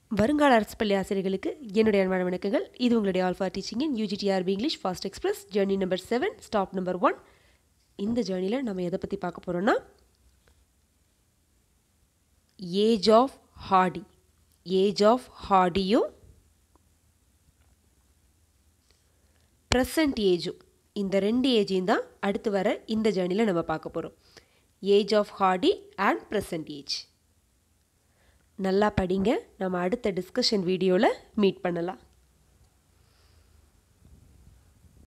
வருங்கால அரசு பள்ளி ஆசிரியர்களுக்கு என்னுடைய அன்பான வணக்கங்கள் இது உங்களுடைய ஆல்ஃபா டீச்சிங்கின் UGTRB English fast express journey number seven stop number one இந்த ஜேர்னியில் நம்ம எதை பற்றி பார்க்க போகிறோன்னா age of Hardy age of ஹார்டியும் ப்ரெசன்ட் ஏஜும் இந்த ரெண்டு ஏஜையும் தான் அடுத்து வர இந்த ஜேர்னியில் நம்ம பார்க்க போகிறோம் age of Hardy and present age நல்லா படிங்க நம்ம அடுத்த டிஸ்கஷன் வீடியோவில் மீட் பண்ணலாம்